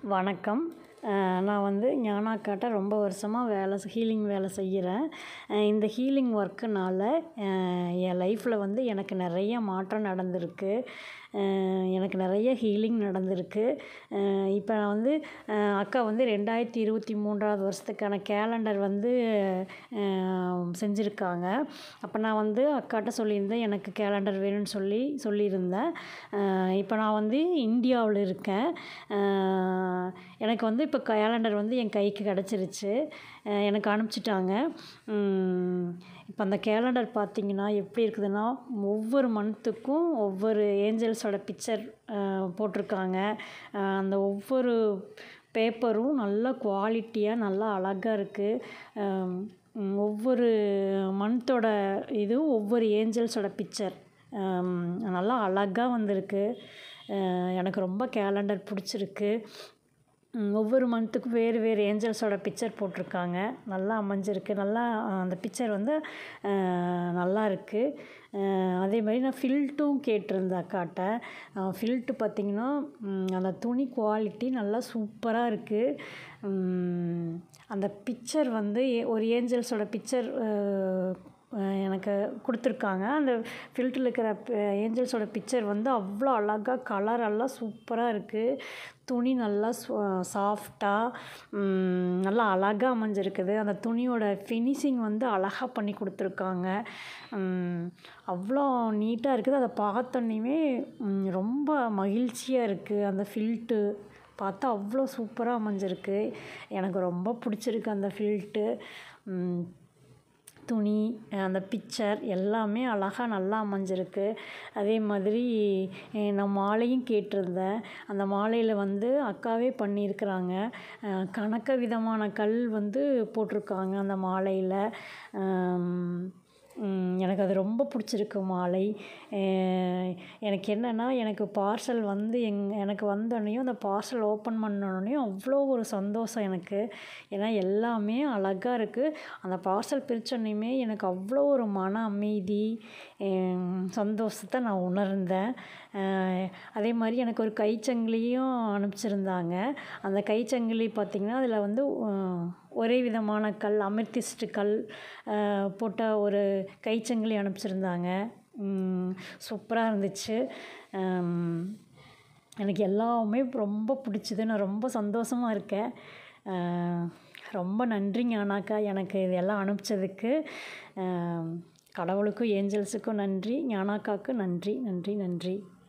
வணக்கம் நான் வந்து ஞானாக்காட்ட ரொம்ப வருஷமாக வேலை ஹீலிங் வேலை செய்கிறேன் இந்த ஹீலிங் ஒர்க்குனால் என் லைஃப்பில் வந்து எனக்கு நிறைய மாற்றம் நடந்திருக்கு எனக்கு நிறைய ஹீலிங் நடந்திருக்கு இப்போ நான் வந்து அக்கா வந்து ரெண்டாயிரத்தி இருபத்தி மூன்றாவது வருஷத்துக்கான கேலண்டர் வந்து செஞ்சுருக்காங்க அப்போ நான் வந்து அக்காட்ட சொல்லியிருந்தேன் எனக்கு கேலண்டர் வேணும்னு சொல்லி சொல்லியிருந்தேன் இப்போ நான் வந்து இந்தியாவில் இருக்கேன் எனக்கு வந்து இப்போ கேலண்டர் வந்து என் கைக்கு கிடச்சிருச்சு எனக்கு அனுப்பிச்சிட்டாங்க இப்போ அந்த கேலண்டர் பார்த்திங்கன்னா எப்படி இருக்குதுன்னா ஒவ்வொரு மந்த்துக்கும் ஒவ்வொரு ஏஞ்சல்ஸோட பிக்சர் போட்டிருக்காங்க அந்த ஒவ்வொரு பேப்பரும் நல்ல குவாலிட்டியாக நல்லா அழகா இருக்குது ஒவ்வொரு மந்த்தோட இதுவும் ஒவ்வொரு ஏஞ்சல்ஸோட பிக்சர் நல்லா அழகா வந்திருக்கு எனக்கு ரொம்ப கேலண்டர் பிடிச்சிருக்கு ஒவ்வொரு மந்த்துக்கும் வேறு வேறு ஏஞ்சல்ஸோட பிக்சர் போட்டிருக்காங்க நல்லா அமைஞ்சிருக்கு நல்லா அந்த பிக்சர் வந்து நல்லா இருக்குது அதே மாதிரி நான் ஃபில்ட்டும் கேட்டிருந்தேன் அக்காட்ட ஃபில்ட்டு பார்த்திங்கன்னா அந்த துணி குவாலிட்டி நல்லா சூப்பராக இருக்குது அந்த பிக்சர் வந்து ஒரு ஏஞ்சல்ஸோட பிக்சர் எனக்கு கொடுத்துருக்காங்க அந்த ஃபில்ட்டில் இருக்கிற ஏஞ்சல்ஸோட பிக்சர் வந்து அவ்வளோ அழகா கலர் எல்லாம் சூப்பராக இருக்குது துணி நல்லா சாஃப்டாக நல்லா அழகா அமைஞ்சிருக்குது அந்த துணியோட ஃபினிஷிங் வந்து அழகா பண்ணி கொடுத்துருக்காங்க அவ்வளோ நீட்டாக இருக்குது அதை பார்த்தோன்னையுமே ரொம்ப மகிழ்ச்சியாக இருக்குது அந்த ஃபில்ட்டு பார்த்தா அவ்வளோ சூப்பராக அமைஞ்சிருக்கு எனக்கு ரொம்ப பிடிச்சிருக்கு அந்த ஃபில்ட்டு துணி அந்த பிக்சர் எல்லாமே அழகா நல்லா அமைஞ்சிருக்கு அதே மாதிரி நான் மாலையும் கேட்டிருந்தேன் அந்த மாலையில் வந்து அக்காவே பண்ணியிருக்கிறாங்க கணக்க விதமான கல் வந்து போட்டிருக்காங்க அந்த மாலையில் எனக்கு அது ரொம்ப பிடிச்சிருக்கு மாலை எனக்கு என்னென்னா எனக்கு பார்சல் வந்து எங் எனக்கு வந்தோடனையும் அந்த பார்சல் ஓப்பன் பண்ணோடனையும் அவ்வளோ ஒரு சந்தோஷம் எனக்கு ஏன்னா எல்லாமே அழகா இருக்குது அந்த பார்சல் பிரித்தோன்னையுமே எனக்கு அவ்வளோ ஒரு மன அமைதி சந்தோஷத்தை நான் உணர்ந்தேன் அதே மாதிரி எனக்கு ஒரு கைச்சங்கிலியும் அனுப்பிச்சிருந்தாங்க அந்த கைச்சங்கிலி பார்த்திங்கன்னா அதில் வந்து ஒரே விதமான கல் அமெத்திஸ்ட் கல் போட்ட ஒரு கைச்சங்கிலி அனுப்பிச்சிருந்தாங்க சூப்பராக இருந்துச்சு எனக்கு எல்லாமே ரொம்ப பிடிச்சிது நான் ரொம்ப சந்தோஷமாக இருக்கேன் ரொம்ப நன்றி ஞானாக்கா எனக்கு இதெல்லாம் அனுப்பிச்சதுக்கு கடவுளுக்கும் ஏஞ்சல்ஸுக்கும் நன்றி ஞானாக்காவுக்கு நன்றி நன்றி நன்றி